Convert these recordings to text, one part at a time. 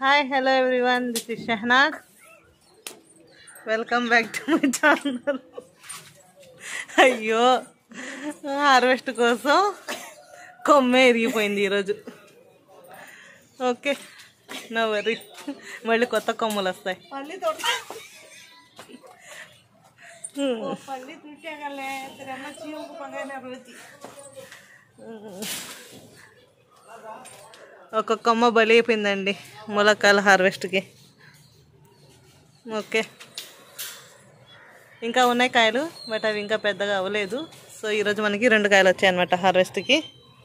hi hello everyone this is Shahnaz welcome back to my channel అయ్యో harvest కోసం కొమ్మే ఎరిగిపోయింది ఈరోజు ఓకే నో వరీ మళ్ళీ కొత్త కొమ్మలు వస్తాయి ఒక కొమ్మ బలి అయిపోయిందండి ములక్కాయల హార్వెస్ట్కి ఓకే ఇంకా ఉన్నాయి కాయలు బట్ అవి ఇంకా పెద్దగా అవ్వలేదు సో ఈరోజు మనకి రెండు కాయలు వచ్చాయి అనమాట హార్వెస్ట్కి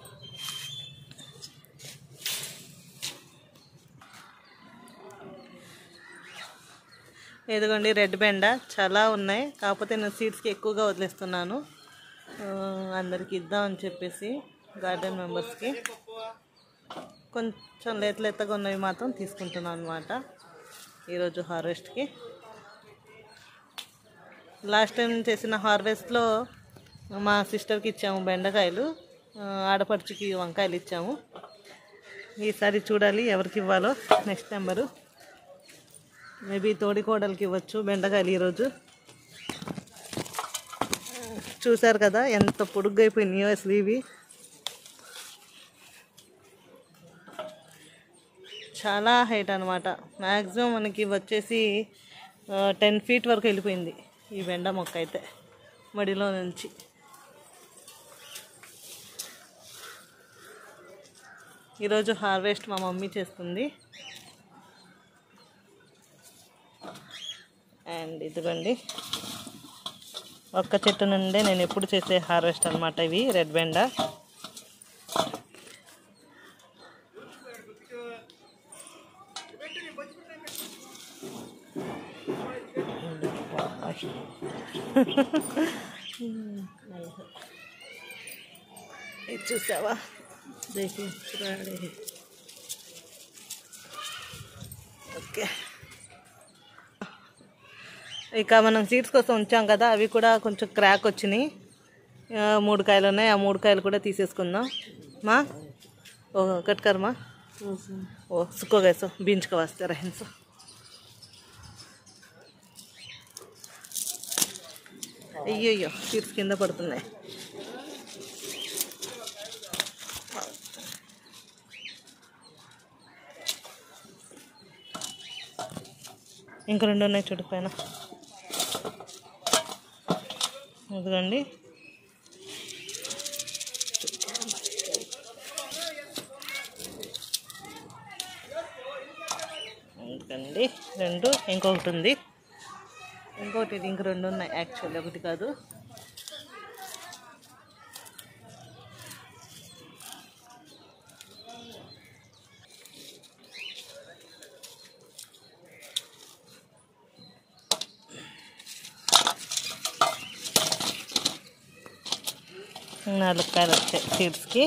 ఇదిగోండి రెడ్ బెండ చాలా ఉన్నాయి కాకపోతే నేను సీడ్స్కి ఎక్కువగా వదిలేస్తున్నాను ఆ, అందరికి ఇద్దామని చెప్పేసి గార్డెన్ మెంబర్స్కి కొంచెం లేత లేతగా ఉన్నవి మాత్రం తీసుకుంటున్నాను అనమాట ఈరోజు హార్వెస్ట్కి లాస్ట్ టైం చేసిన హార్వెస్ట్లో మా సిస్టర్కి ఇచ్చాము బెండకాయలు ఆ, ఆడపడుచుకి వంకాయలు ఇచ్చాము ఈసారి చూడాలి ఎవరికి ఇవ్వాలో నెక్స్ట్ నెంబరు మేబీ తోడి కోడలికి ఇవ్వచ్చు బెండకాయలు ఈరోజు చూశారు కదా ఎంత పొడుగ్గా అయిపోయినాయో అసలు ఇవి చాలా హైట్ అనమాట మ్యాక్సిమం మనకి వచ్చేసి టెన్ ఫీట్ వరకు వెళ్ళిపోయింది ఈ బెండ మొక్క అయితే మడిలో నుంచి ఈరోజు హార్వెస్ట్ మా మమ్మీ చేస్తుంది అండ్ ఇదిగోండి ఒక్క చెట్టు నుండే నేను ఎప్పుడు చేసే హార్వెస్ట్ అనమాట ఇవి రెడ్ బెండ ఇది చూసావా దేఖి పురాడే ఓకే ఇక మనం సీడ్స్ కోసం ఉంచాం కదా అవి కూడా కొంచెం క్రాక్ వచ్చినాయి ఆ, మూడు కాయలు ఉన్నాయి ఆ మూడు కాయలు కూడా తీసేసుకుందాం మా ఓ కట్కర్మా ఓ సుక్కో గైసో బీంచుకో వస్తే రహించు అయ్యయ్యో సీడ్స్ కింద పడుతున్నాయి ఇంక రెండు ఉన్నాయి చూడు పైన ఇదిగోండి ఎందుకండి రెండు ఇంకొకటి ఉంది ఇంకొకటి ఇది ఇంక రెండు ఉన్నాయి యాక్చువల్లీ ఒకటి కాదు నాలుగు కాయలు వచ్చాయి సీడ్స్కి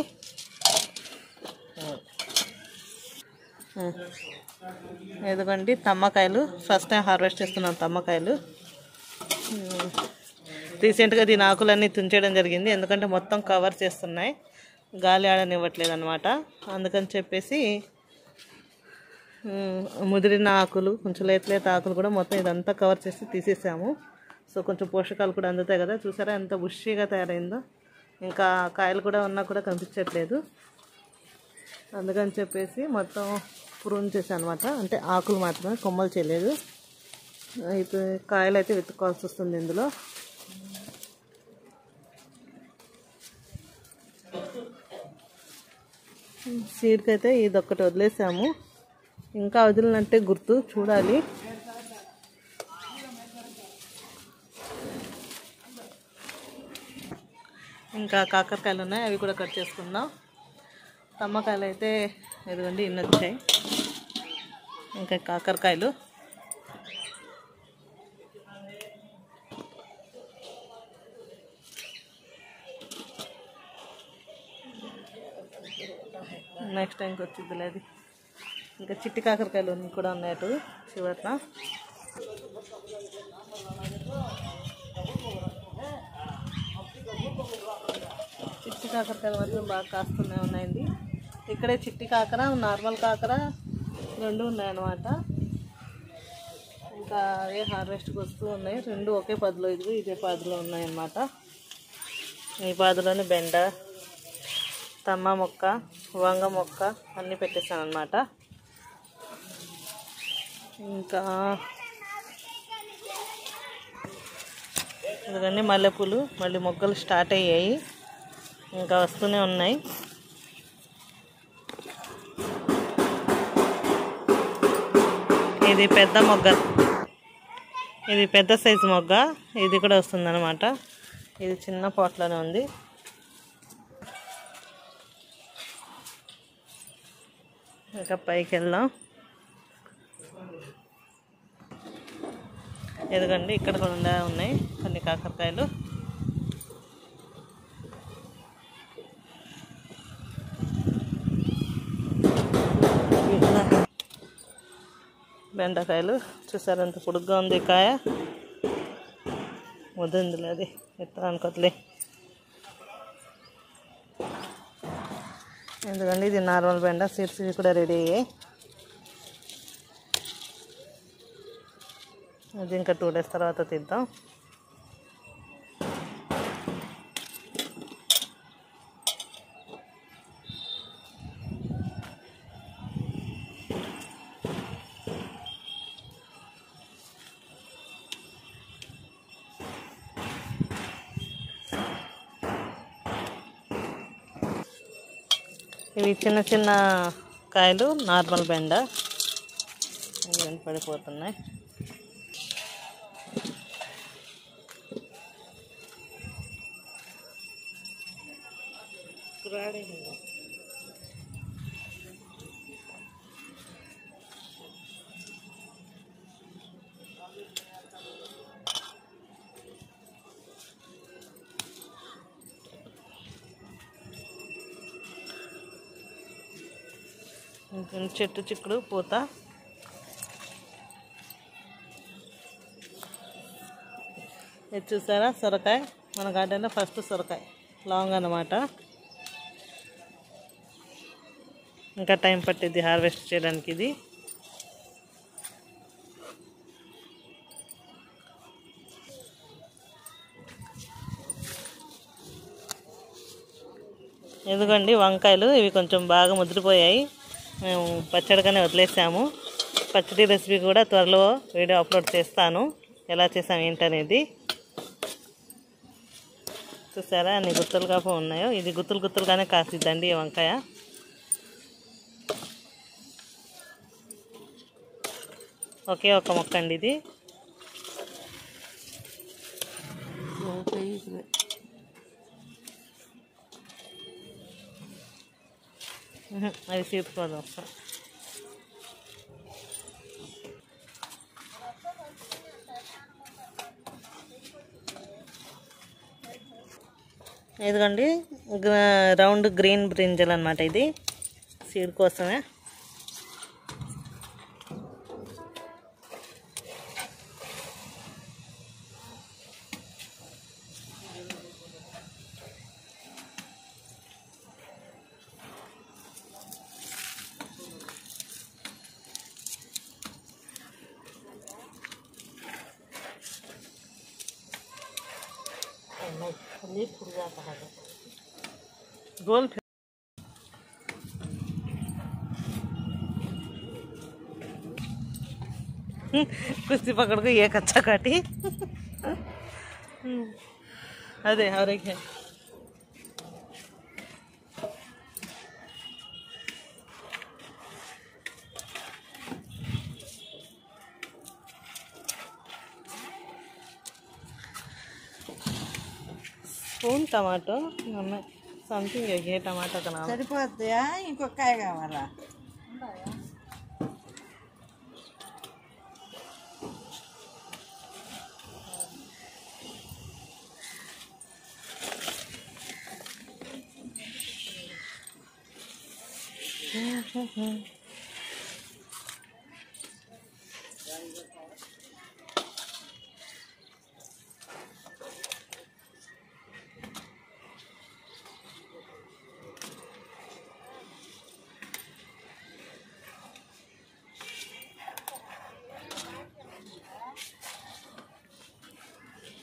ఎదుగండి తమ్మకాయలు ఫస్ట్ టైం హార్వెస్ట్ చేస్తున్నాం తమ్మకాయలు రీసెంట్గా దీని ఆకులన్నీ తుంచేయడం జరిగింది ఎందుకంటే మొత్తం కవర్ చేస్తున్నాయి గాలి ఆడనివ్వట్లేదు అనమాట అందుకని చెప్పేసి ఉమ్, ముదిరిన ఆకులు కొంచెం లేత లేత ఆకులు కూడా మొత్తం ఇదంతా కవర్ చేసి తీసేసాము సో కొంచెం పోషకాలు కూడా అందుతాయి కదా చూసారా ఎంత బుషీగా తయారైందో ఇంకా కాయలు కూడా ఉన్నా కూడా కనిపించట్లేదు అందుకని చెప్పేసి మొత్తం ప్రూన్ చేశాను అనమాట అంటే ఆకులు మాత్రమే కొమ్మలు చేయలేదు ఇప్పుడు కాయలు అయితే వెతుక్కోవాల్సి వస్తుంది ఇందులో సీడ్కి అయితే ఇది ఒక్కటి వదిలేసాము ఇంకా వదిలినట్టే గుర్తు చూడాలి ఇంకా కాకరకాయలు ఉన్నాయి అవి కూడా కట్ చేసుకుందాం తమ్మకాయలు అయితే ఇదిగోండి ఇన్ని వచ్చాయి ఇంకా కాకరకాయలు నెక్స్ట్ టైంకి వచ్చిందిలే అది ఇంకా చిట్టి కాకరకాయలు ఉన్నాయి కూడా ఉన్నాయి అటు చివరిన చిట్టి కాకరకాయలు మాత్రం బాగా కాస్తూనే ఉన్నాయండి ఇక్కడే చిట్టి కాకర నార్మల్ కాకర రెండు ఉన్నాయన్నమాట ఇంకా అవే హార్వెస్ట్కి వస్తూ ఉన్నాయి రెండు ఒకే పదిలో ఇదిగో ఇదే పదిలో ఉన్నాయన్నమాట ఈ పాదులోని బెండ తమ్మ మొక్క వంగ మొక్క అన్నీ పెట్టేస్తాను అనమాట ఇంకా ఇదిగోండి మల్లెపూలు మళ్ళీ మొగ్గలు స్టార్ట్ అయ్యాయి ఇంకా వస్తూనే ఉన్నాయి ఇది పెద్ద మొగ్గ ఇది పెద్ద సైజు మొగ్గ ఇది కూడా వస్తుందన్నమాట ఇది చిన్న పాట్లోనే ఉంది ఇంకా పైకి వెళ్దాం ఎదుగండి ఇక్కడ కూడా ఉండే- ఉన్నాయి కొన్ని కాకరకాయలు ఇట్లా బెండకాయలు చూసారు ఎంత పొడుగ్గా ఉంది ఈ కాయ వద్దుందిలే అది విత్తనానికి వదిలే ఎందుకంటే ఇది నార్మల్ బెండ సీడ్స్ ఇవి కూడా రెడీ అయ్యాయి అది ఇంకా టూ డేస్ తర్వాత తీద్దాం ఇవి చిన్న చిన్న కాయలు నార్మల్ బెండ ఇవి పడిపోతున్నాయి ఇంకా చెట్టు చిక్కుడు పూత ఇది చూసారా సొరకాయ మన గార్డెన్లో ఫస్ట్ సొరకాయ లాంగ్ అన్నమాట ఇంకా టైం పట్టింది హార్వెస్ట్ చేయడానికి ఇది ఎందుకండి వంకాయలు ఇవి కొంచెం బాగా ముదిరిపోయాయి మేము పచ్చడిగానే వదిలేసాము పచ్చడి రెసిపీ కూడా త్వరలో వీడియో అప్లోడ్ చేస్తాను ఎలా చేసాం ఏంటనేది చూసారా అన్ని గుత్తులుగా ఉన్నాయో ఇది గుత్తులు గుత్తులుగానే కాసిద్దండి ఈ వంకాయ ఒకే ఒక మొక్క అండి ఇది ఉహు, అది తీసుకోదాం ఇదిగోండి గ్ర- రౌండ్ గ్రీన్ బ్రింజల్ అనమాట ఇది సీడ్ కోసమే गोल फिर कुश्ती पकड़ के एक अच्छा काटी अरे और एक है స్పూన్ టమాటో సంథింగ్ ఏ టమాటో కన్నా సరిపోద్దా ఇంకొక కాయ కావాలా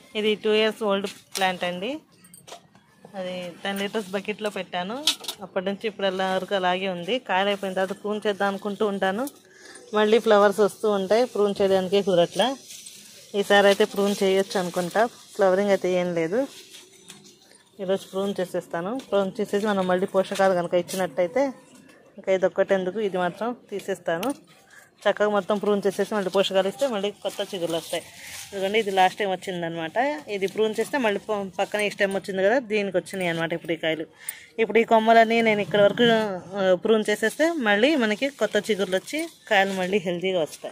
ఇది టూ ఇయర్స్ ఓల్డ్ ప్లాంట్ అండి అది టెన్ లీటర్స్ బకెట్లో పెట్టాను అప్పటి నుంచి ఇప్పుడు వరకు అలాగే ఉంది కాయలు అయిపోయిన తర్వాత ప్రూన్ చేద్దాం అనుకుంటూ ఉంటాను మళ్ళీ ఫ్లవర్స్ వస్తూ ఉంటాయి ప్రూన్ చేయడానికే కుదరట్లా ఈసారి అయితే ప్రూన్ చేయొచ్చు అనుకుంటా ఫ్లవరింగ్ అయితే ఏం లేదు ఈరోజు ప్రూన్ చేసేస్తాను ప్రూన్ చేసేసి మనం మళ్ళీ పోషకాలు కనుక ఇచ్చినట్టయితే ఇంకా ఇది ఒక్కటెందుకు ఇది మాత్రం తీసేస్తాను చక్కగా మొత్తం ప్రూన్ చేసేసి మళ్ళీ పోషకాలు ఇస్తే మళ్ళీ కొత్త చిగురులు వస్తాయి ఎందుకంటే ఇది లాస్ట్ టైం వచ్చిందనమాట ఇది ప్రూన్ చేస్తే మళ్ళీ ప- పక్కన ఈ స్టెమ్ వచ్చింది కదా దీనికి వచ్చినాయి అనమాట ఇప్పుడు ఈ కాయలు ఇప్పుడు ఈ కొమ్మలన్నీ నేను ఇక్కడ వరకు ప్రూన్ చేసేస్తే మళ్ళీ మనకి కొత్త చిగురులు వచ్చి కాయలు మళ్ళీ హెల్తీగా వస్తాయి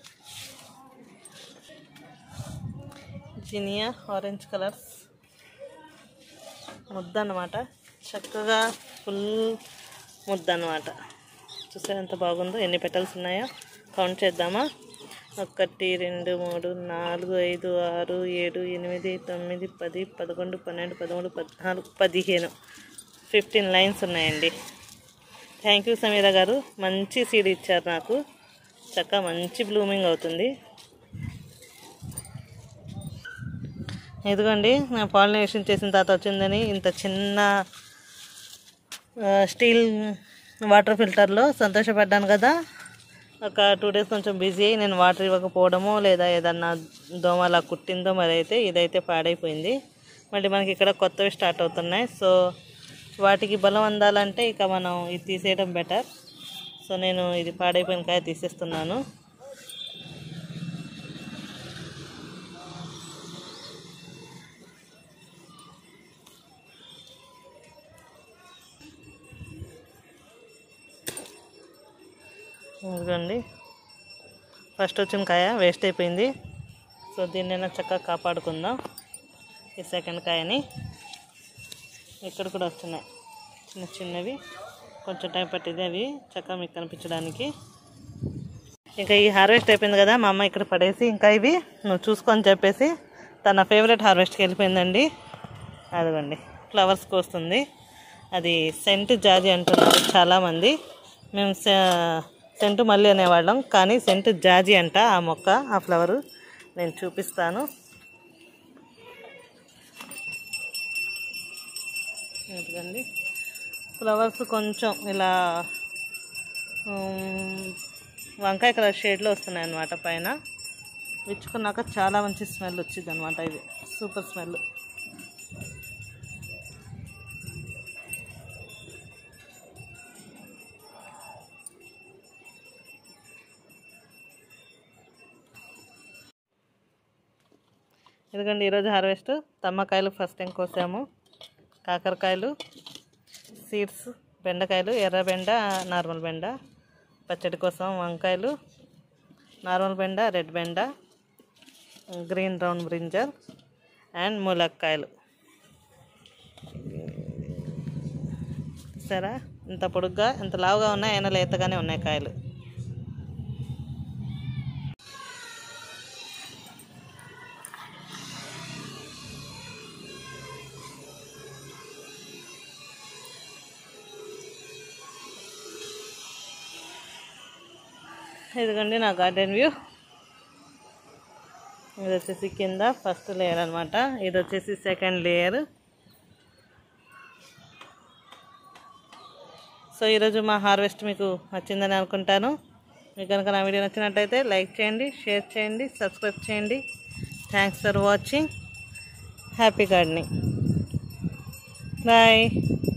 జినియా ఆరెంజ్ కలర్స్ ముద్ద అన్నమాట చక్కగా ఫుల్ ముద్ద అన్నమాట చూసారు ఎంత బాగుందో ఎన్ని పెటల్స్ ఉన్నాయో కౌంట్ చేద్దామా ఒకటి రెండు మూడు నాలుగు ఐదు ఆరు ఏడు ఎనిమిది తొమ్మిది పది పదకొండు పన్నెండు పదమూడు పద్నాలుగు పదిహేను ఫిఫ్టీన్ లైన్స్ ఉన్నాయండి థ్యాంక్ యూ సమీర గారు మంచి సీడ్ ఇచ్చారు నాకు చక్కగా మంచి బ్లూమింగ్ అవుతుంది ఇదిగోండి నా పాలినేషన్ చేసిన తర్వాత వచ్చిందని ఇంత చిన్న ఆ, స్టీల్ వాటర్ ఫిల్టర్లో సంతోషపడ్డాను కదా ఒక టూ డేస్ కొంచెం బిజీ అయ్యి నేను వాటర్ ఇవ్వకపోవడమో లేదా ఏదన్నా దోమ అలా కుట్టిందో మరి అయితే ఇదైతే పాడైపోయింది మళ్ళీ మనకి ఇక్కడ కొత్తవి స్టార్ట్ అవుతున్నాయి సో వాటికి బలం అందాలంటే ఇక మనం ఇది తీసేయడం బెటర్ సో నేను ఇది పాడైపోయిన కాయ తీసేస్తున్నాను ఇదిగోండి ఫస్ట్ వచ్చిన కాయ వేస్ట్ అయిపోయింది సో దీన్నైనా చక్కగా కాపాడుకుందాం ఈ సెకండ్ కాయని ఇక్కడ కూడా వస్తున్నాయి చిన్న చిన్నవి కొంచెం టైం పట్టింది అవి చక్కగా మీకు కనిపించడానికి ఇంకా ఈ హార్వెస్ట్ అయిపోయింది కదా మా అమ్మ ఇక్కడ పడేసి ఇంకా ఇవి నువ్వు చూసుకొని చెప్పేసి తన ఫేవరెట్ హార్వెస్ట్కి వెళ్ళిపోయిందండి అదిగోండి ఫ్లవర్స్ కోస్తుంది అది సెంట్ జాజి అంటున్నారు చాలామంది మేము సె- సెంటు మల్లి అనేవాళ్ళం కానీ సెంటు జాజి అంట ఆ మొక్క ఆ ఫ్లవరు నేను చూపిస్తాను ఎందుకండి ఫ్లవర్స్ కొంచెం ఇలా ఉమ్, వంకాయ కలర్ షేడ్లో వస్తున్నాయి అన్నమాట పైన విచ్చుకున్నాక చాలా మంచి స్మెల్ వచ్చింది అనమాట ఇది సూపర్ స్మెల్ ఎందుకంటే ఈరోజు హార్వెస్ట్ తమ్మకాయలు ఫస్ట్ టైం కోసాము కాకరకాయలు సీడ్స్ బెండకాయలు ఎర్ర బెండ నార్మల్ బెండ పచ్చడి కోసం వంకాయలు నార్మల్ బెండ రెడ్ బెండ గ్రీన్ రౌండ్ బ్రింజల్ అండ్ ములక్కాయలు సరే ఇంత పొడుగ్గా ఇంత లావుగా ఉన్నాయి అయినా లేతగానే ఉన్నాయి కాయలు ఇదిగోండి నా గార్డెన్ వ్యూ ఇది వచ్చేసి కింద ఫస్ట్ లేయర్ అనమాట ఇది వచ్చేసి సెకండ్ లేయర్ సో ఈరోజు మా హార్వెస్ట్ మీకు నచ్చిందని అనుకుంటాను మీకు కనుక నా వీడియో నచ్చినట్టయితే లైక్ చేయండి షేర్ చేయండి సబ్స్క్రైబ్ చేయండి thanks for watching happy gardening bye